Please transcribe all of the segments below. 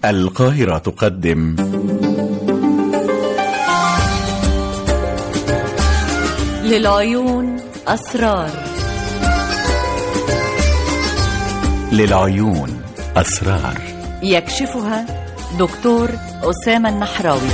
القاهرة تقدم للعيون أسرار للعيون أسرار يكشفها دكتور أسامة النحراوي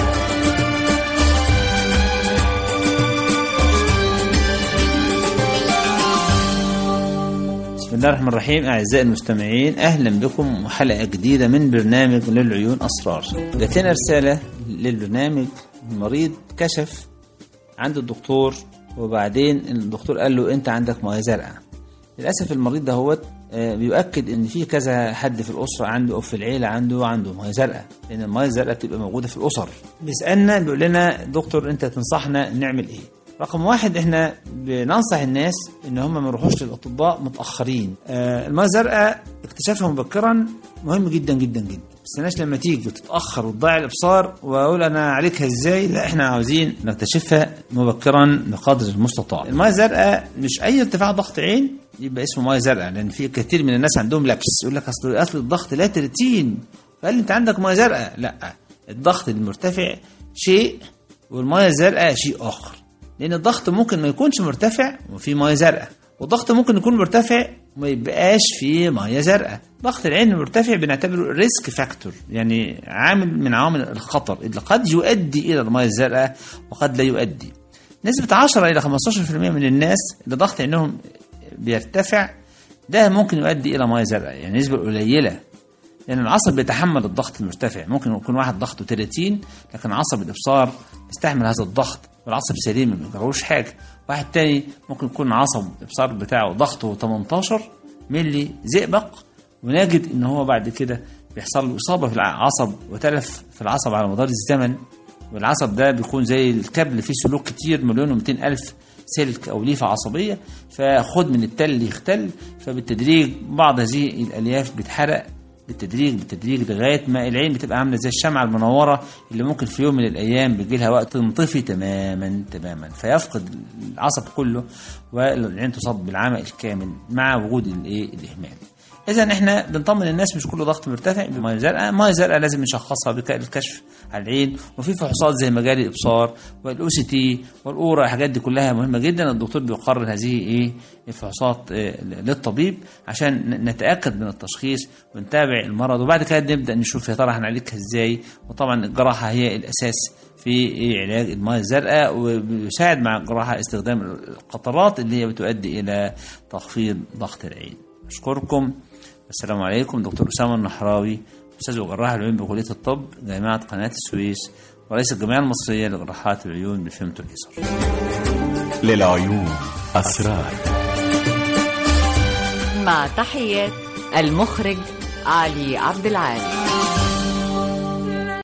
بسم الله الرحمن الرحيم أعزائي المستمعين أهلا بكم وحلقة جديدة من برنامج للعيون أسرار جات لنا رسالة للبرنامج المريض كشف عند الدكتور وبعدين الدكتور قال له أنت عندك مياه زرقاء للأسف المريض ده هو بيؤكد ان في كذا حد في الاسره عنده او في العيله عنده عنده ميه زرقاء لان الميه الزرقاء بتبقى موجوده في الاسر بيسالنا بيقول لنا دكتور انت تنصحنا نعمل ايه رقم واحد احنا بننصح الناس ان هم ما يروحوش للاطباء متاخرين آه الميه الزرقاء اكتشافها مبكرا مهم جدا جدا جدا ما تستناش لما تيجي وتتاخر وتضيع الابصار واقول انا اعالجها ازاي لا احنا عاوزين نكتشفها مبكرا بقدر المستطاع الميه الزرقاء مش اي ارتفاع ضغط عين يبقى اسمه ميه زرقاء لان في كثير من الناس عندهم لبس يقول لك اصل اصل الضغط لا 30 فقال لي انت عندك ميه زرقاء لا الضغط المرتفع شيء والميه الزرقاء شيء اخر لان الضغط ممكن ما يكونش مرتفع وفي ميه زرقاء والضغط ممكن يكون مرتفع وما يبقاش فيه ميه زرقاء ضغط العين المرتفع بنعتبره ريسك فاكتور يعني عامل من عوامل الخطر اللي قد يؤدي الى الميه الزرقاء وقد لا يؤدي نسبة 10 إلى 15% من الناس اللي ضغط عينهم بيرتفع ده ممكن يؤدي الى ميه زرقاء يعني نسبه قليله لان العصب بيتحمل الضغط المرتفع ممكن يكون واحد ضغطه 30 لكن عصب الابصار يستحمل هذا الضغط والعصب سليم ما بيجروش حاجه واحد تاني ممكن يكون عصب الابصار بتاعه ضغطه 18 ملي زئبق ونجد ان هو بعد كده بيحصل له اصابه في العصب وتلف في العصب على مدار الزمن والعصب ده بيكون زي الكبل فيه سلوك كتير مليون و ألف سلك او ليفه عصبيه فخد من التل يختل فبالتدريج بعض هذه الالياف بتحرق بالتدريج بالتدريج لغايه ما العين بتبقى عامله زي الشمعه المنوره اللي ممكن في يوم من الايام بيجي لها وقت تنطفي تماما تماما فيفقد العصب كله والعين تصاب بالعمى الكامل مع وجود الايه الاهمال اذا احنا بنطمن الناس مش كله ضغط مرتفع بميه زرقاء ميه زرقاء لازم نشخصها بالكشف على العين وفي فحوصات زي مجال الابصار والاو سي تي والاورا الحاجات دي كلها مهمه جدا الدكتور بيقرر هذه ايه الفحوصات للطبيب عشان نتاكد من التشخيص ونتابع المرض وبعد كده نبدا نشوف يا ترى هنعالجها ازاي وطبعا الجراحه هي الاساس في علاج المياه الزرقاء وبيساعد مع الجراحه استخدام القطرات اللي هي بتؤدي الى تخفيض ضغط العين اشكركم السلام عليكم دكتور أسامة النحراوي أستاذ وجراح العيون بكلية الطب جامعة قناة السويس ورئيس الجمعية المصرية لجراحات العيون بفيمة اليسر للعيون أسرار مع تحيات المخرج علي عبد العال